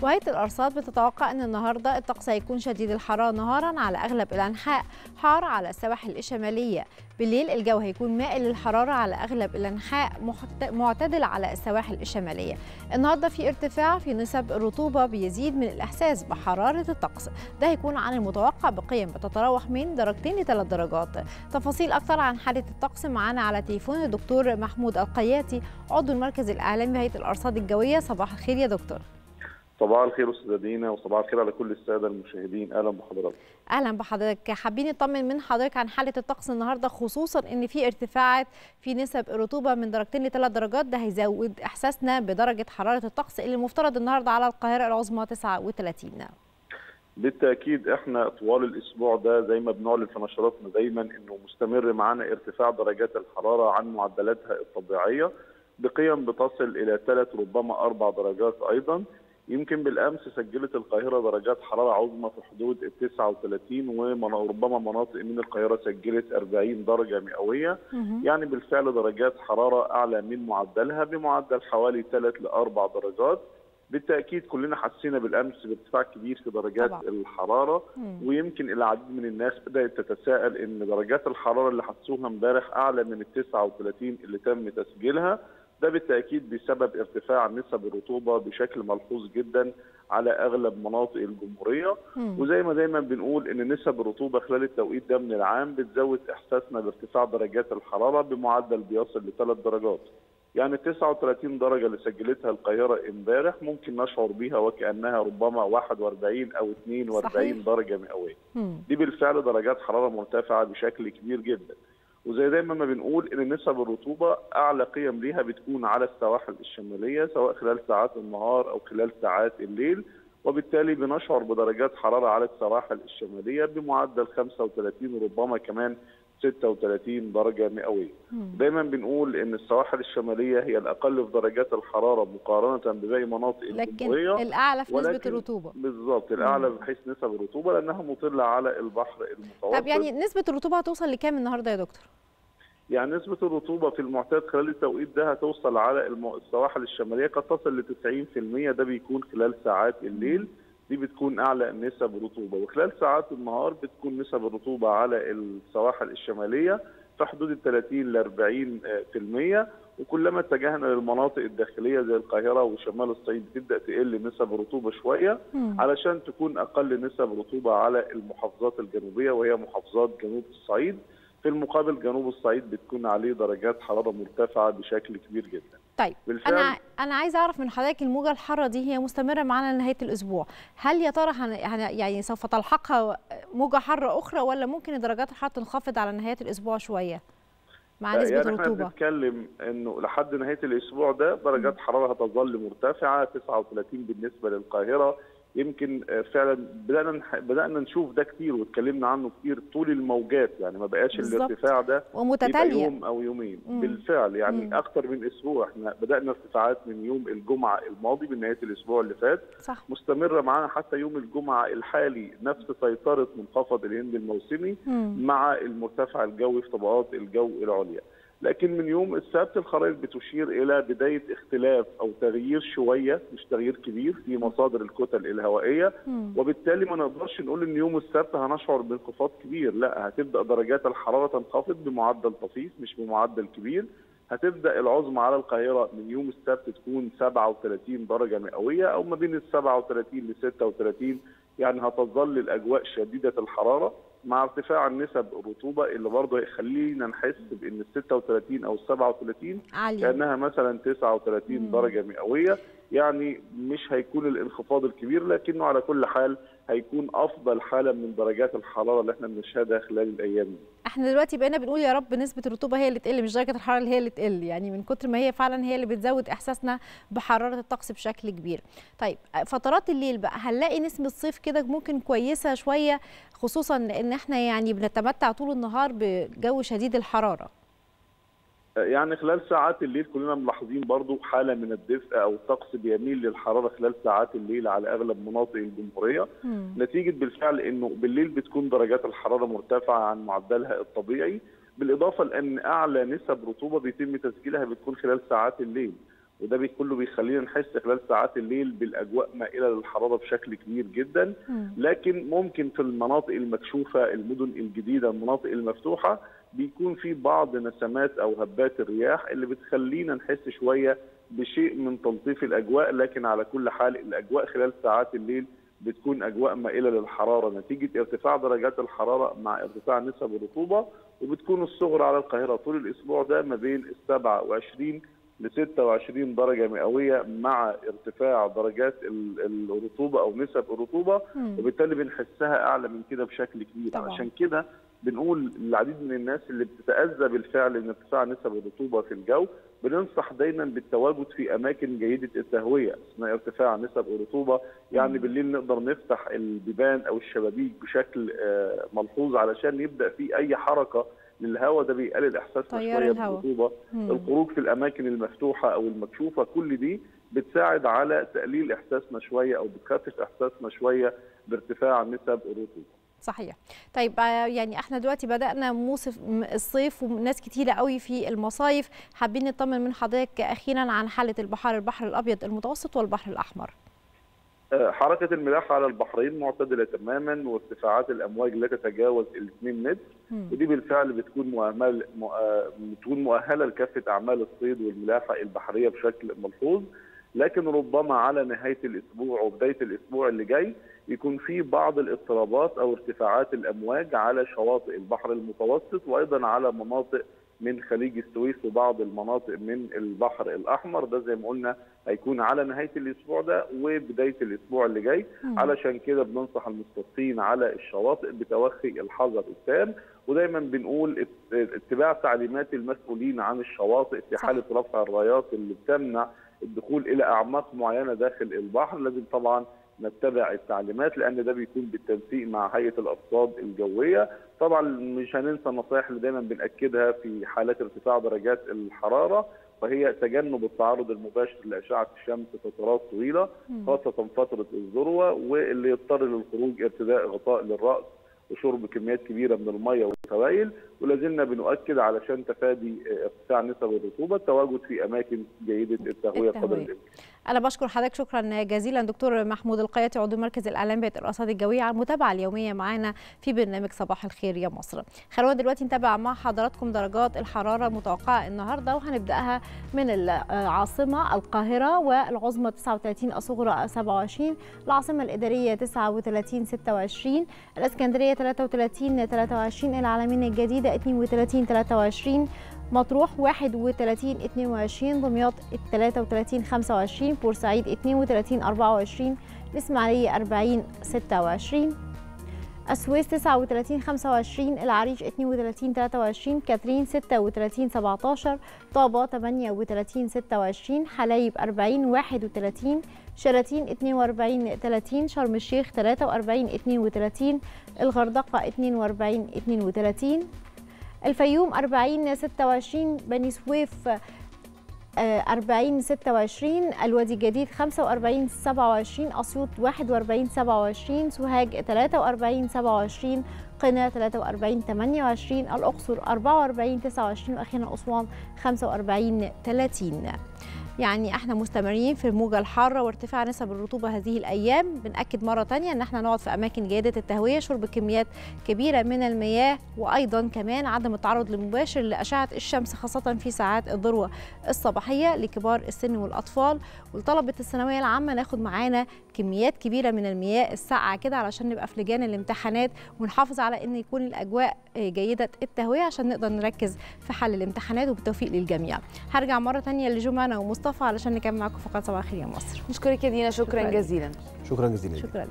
وهيئة الأرصاد بتتوقع أن النهاردة الطقس هيكون شديد الحرارة نهارا على أغلب الأنحاء حار على السواحل الشمالية بالليل الجو هيكون مائل للحرارة على أغلب الأنحاء معتدل على السواحل الشمالية النهاردة في ارتفاع في نسب الرطوبة بيزيد من الإحساس بحرارة الطقس ده هيكون عن المتوقع بقيم بتتراوح من درجتين لثلاث درجات تفاصيل أكثر عن حالة الطقس معانا على تليفون الدكتور محمود القياتي عضو المركز الإعلامي بهيئة الأرصاد الجوية صباح الخير يا دكتور صباح الخير استاذه دينا وصباح الخير على كل الساده المشاهدين اهلا بحضرتك اهلا بحضرتك حابين نطمن من حضرتك عن حاله الطقس النهارده خصوصا ان في ارتفاعات في نسب الرطوبه من درجتين لثلاث درجات ده هيزود احساسنا بدرجه حراره الطقس اللي المفترض النهارده على القاهره العظمى 39 بالتاكيد احنا طوال الاسبوع ده زي ما بنعلن في نشراتنا دايما انه مستمر معانا ارتفاع درجات الحراره عن معدلاتها الطبيعيه بقيم بتصل الى ثلاث ربما اربع درجات ايضا يمكن بالامس سجلت القاهره درجات حراره عظمى في حدود ال 39 وربما مناطق من القاهره سجلت 40 درجه مئويه يعني بالفعل درجات حراره اعلى من معدلها بمعدل حوالي 3 ل 4 درجات بالتاكيد كلنا حسينا بالامس بارتفاع كبير في درجات طبعا. الحراره مم. ويمكن العديد من الناس بدات تتساءل ان درجات الحراره اللي حسوها امبارح اعلى من ال 39 اللي تم تسجيلها ده بالتاكيد بسبب ارتفاع نسب الرطوبه بشكل ملحوظ جدا على اغلب مناطق الجمهوريه مم. وزي ما دايما بنقول ان نسب الرطوبه خلال التوقيت ده من العام بتزود احساسنا بارتفاع درجات الحراره بمعدل بيصل لثلاث درجات. يعني 39 درجه اللي سجلتها القاهره امبارح ممكن نشعر بيها وكانها ربما 41 او 42 صحيح. درجه مئويه. دي بالفعل درجات حراره مرتفعه بشكل كبير جدا. وزي دايما ما بنقول ان نسب الرطوبه اعلى قيم ليها بتكون على السواحل الشماليه سواء خلال ساعات النهار او خلال ساعات الليل وبالتالي بنشعر بدرجات حراره على السواحل الشماليه بمعدل 35 وربما كمان 36 درجه مئويه. دايما بنقول ان السواحل الشماليه هي الاقل في درجات الحراره مقارنه بباقي مناطق الجمهوريه لكن الاعلى في نسبه الرطوبه. بالظبط الاعلى بحيث نسب الرطوبه لانها مطله على البحر المتوسط. طب يعني نسبه الرطوبه هتوصل لكام النهارده يا دكتور؟ يعني نسبة الرطوبة في المعتاد خلال التوقيت ده هتوصل على السواحل الشمالية قد تصل ل 90% ده بيكون خلال ساعات الليل دي بتكون اعلى نسب رطوبه وخلال ساعات النهار بتكون نسب الرطوبه على السواحل الشماليه في حدود ال 30 ل 40% وكلما اتجهنا للمناطق الداخليه زي القاهره وشمال الصعيد بتبدا تقل نسب الرطوبه شويه علشان تكون اقل نسب رطوبه على المحافظات الجنوبيه وهي محافظات جنوب الصعيد في المقابل جنوب الصعيد بتكون عليه درجات حراره مرتفعه بشكل كبير جدا. طيب بالفعل انا انا عايزه اعرف من حضرتك الموجه الحاره دي هي مستمره معانا لنهايه الاسبوع، هل يا ترى يعني سوف تلحقها موجه حاره اخرى ولا ممكن درجات الحراره تنخفض على نهايه الاسبوع شويه؟ مع نسبه يعني الرطوبه. احنا بنتكلم انه لحد نهايه الاسبوع ده درجات حراره هتظل مرتفعه 39 بالنسبه للقاهره يمكن فعلا بدانا بدانا نشوف ده كتير واتكلمنا عنه كتير طول الموجات يعني ما بقاش الارتفاع ده ومتتاليه يوم او يومين مم. بالفعل يعني مم. اكتر من اسبوع احنا بدانا ارتفاعات من يوم الجمعه الماضي بنهايه الاسبوع اللي فات صح. مستمره معانا حتى يوم الجمعه الحالي نفس سيطره منخفض الهند الموسمي مم. مع المرتفع الجوي في طبقات الجو العليا لكن من يوم السبت الخرائط بتشير الى بدايه اختلاف او تغيير شويه مش تغيير كبير في مصادر الكتل الهوائيه مم. وبالتالي ما نقدرش نقول ان يوم السبت هنشعر بانخفاض كبير لا هتبدا درجات الحراره تنخفض بمعدل طفيف مش بمعدل كبير هتبدا العظمى على القاهره من يوم السبت تكون 37 درجه مئويه او ما بين ال 37 ل 36 يعني هتظل الاجواء شديده الحراره مع ارتفاع نسب الرطوبه اللي برضه هيخلينا نحس بان ال 36 او ال 37 عالية. كانها مثلا 39 مم. درجه مئويه يعني مش هيكون الانخفاض الكبير لكنه على كل حال هيكون افضل حاله من درجات الحراره اللي احنا بنشهدها خلال الايام دي. احنا دلوقتي بقينا بنقول يا رب نسبه الرطوبه هي اللي تقل مش درجه الحراره اللي هي اللي تقل يعني من كتر ما هي فعلا هي اللي بتزود احساسنا بحراره الطقس بشكل كبير. طيب فترات الليل بقى هنلاقي نسمه صيف كده ممكن كويسه شويه خصوصا ان احنا يعني بنتمتع طول النهار بجو شديد الحراره. يعني خلال ساعات الليل كلنا ملاحظين برضو حالة من الدفء أو الطقس بيميل للحرارة خلال ساعات الليل على أغلب مناطق الجمهورية مم. نتيجة بالفعل أنه بالليل بتكون درجات الحرارة مرتفعة عن معدلها الطبيعي بالإضافة لأن أعلى نسب رطوبة بيتم تسجيلها بتكون خلال ساعات الليل وده بي كله بيخلينا نحس خلال ساعات الليل بالاجواء مائله للحراره بشكل كبير جدا لكن ممكن في المناطق المكشوفه المدن الجديده المناطق المفتوحه بيكون في بعض نسمات او هبات الرياح اللي بتخلينا نحس شويه بشيء من تلطيف الاجواء لكن على كل حال الاجواء خلال ساعات الليل بتكون اجواء مائله للحراره نتيجه ارتفاع درجات الحراره مع ارتفاع نسب الرطوبه وبتكون الصغرى على القاهره طول الاسبوع ده ما بين ال 27 ل 26 درجه مئويه مع ارتفاع درجات الرطوبه او نسب الرطوبه وبالتالي بنحسها اعلى من كده بشكل كبير طبعا. عشان كده بنقول للعديد من الناس اللي بتتاذى بالفعل من ارتفاع نسب الرطوبه في الجو بننصح دايما بالتواجد في اماكن جيده التهويه اثناء ارتفاع نسب الرطوبه يعني بالليل نقدر نفتح البيبان او الشبابيك بشكل آه، ملحوظ علشان يبدا في اي حركه للهواء ده بيقلل احساسنا تيار شويه الهواء. بالرطوبه مم. الخروج في الاماكن المفتوحه او المكشوفه كل دي بتساعد على تقليل احساسنا شويه او بتخفف احساسنا شويه بارتفاع نسب الرطوبه صحيح طيب آه، يعني احنا دلوقتي بدأنا موسم الصيف وناس كتيرة قوي في المصايف حابين نطمن من حضرتك أخيرا عن حالة البحار البحر الأبيض المتوسط والبحر الأحمر آه، حركة الملاحة على البحرين معتدلة تماما وارتفاعات الأمواج لا تتجاوز ال 2 متر مم. ودي بالفعل بتكون مؤهل م- آه، بتكون مؤهلة لكافة أعمال الصيد والملاحة البحرية بشكل ملحوظ لكن ربما على نهاية الأسبوع وبداية الأسبوع اللي جاي يكون في بعض الاضطرابات أو ارتفاعات الأمواج على شواطئ البحر المتوسط وأيضا على مناطق من خليج السويس وبعض المناطق من البحر الأحمر ده زي ما قلنا هيكون على نهاية الأسبوع ده وبداية الأسبوع اللي جاي مم. علشان كده بننصح المستوطنين على الشواطئ بتوخي الحذر التام ودايما بنقول ات- اتباع تعليمات المسؤولين عن الشواطئ في صح. حاله رفع الرايات اللي بتمنع الدخول الى اعماق معينه داخل البحر لازم طبعا نتبع التعليمات لان ده بيكون بالتنسيق مع هيئه الارصاد الجويه طبعا مش هننسى النصائح اللي دايما بناكدها في حالات ارتفاع درجات الحراره وهي تجنب التعرض المباشر لاشعه الشمس فترات طويله مم. خاصة فترة الذروة واللي يضطر للخروج ارتداء غطاء للرأس وشرب كميات كبيرة من المية والسوائل ولازلنا بنؤكد علشان تفادي ارتفاع نسب الرطوبة التواجد في أماكن جيدة التهوية قدر التهوية. الإمكان أنا بشكر حضرتك شكرا جزيلا دكتور محمود القياتي عضو مركز الإعلام بيئة الأرصاد الجوية على المتابعة اليومية معنا في برنامج صباح الخير يا مصر. خلونا دلوقتي نتابع مع حضراتكم درجات الحرارة المتوقعة النهاردة وهنبدأها من العاصمة القاهرة والعظمى 39 الصغرى 27 العاصمة الإدارية 39 26 الإسكندرية 33 23 العالمين الجديدة 32 23 مطروح 31 22 دمياط 33 25 بورسعيد 32 24 الإسماعيلية 40 26 السويس 39 25 العريش 32 23 كاترين 36 17 طابة 38 26 حلايب 40 31 شلاتين 42 30 شرم الشيخ 43 32 الغردقة 42 32 الفيوم 40 26 بني سويف آه، 40 26 الوادي الجديد 45 27 اسيوط 41 27 سوهاج 43 27 قنا 43 28 الاقصر 44 29 واخيرا اسوان 45 30 يعني احنا مستمرين في الموجة الحارة وارتفاع نسب الرطوبة هذه الأيام بنأكد مرة تانية ان احنا نقعد في أماكن جيدة التهوية شرب كميات كبيرة من المياه وأيضا كمان عدم التعرض المباشر لأشعة الشمس خاصة في ساعات الذروة الصباحية لكبار السن والأطفال ولطلبة الثانوية العامة ناخد معانا كميات كبيرة من المياه الساقعة كده علشان نبقى في لجان الامتحانات ونحافظ على ان يكون الأجواء جيدة التهوية عشان نقدر نركز في حل الامتحانات وبالتوفيق للجميع هرجع مرة تانية لجمانة ومصطفى علشان نكمل معاكم فقط صباح الخير يا مصر نشكرك يا دينا شكرا, شكراً. جزيلا شكرا جزيلا شكرا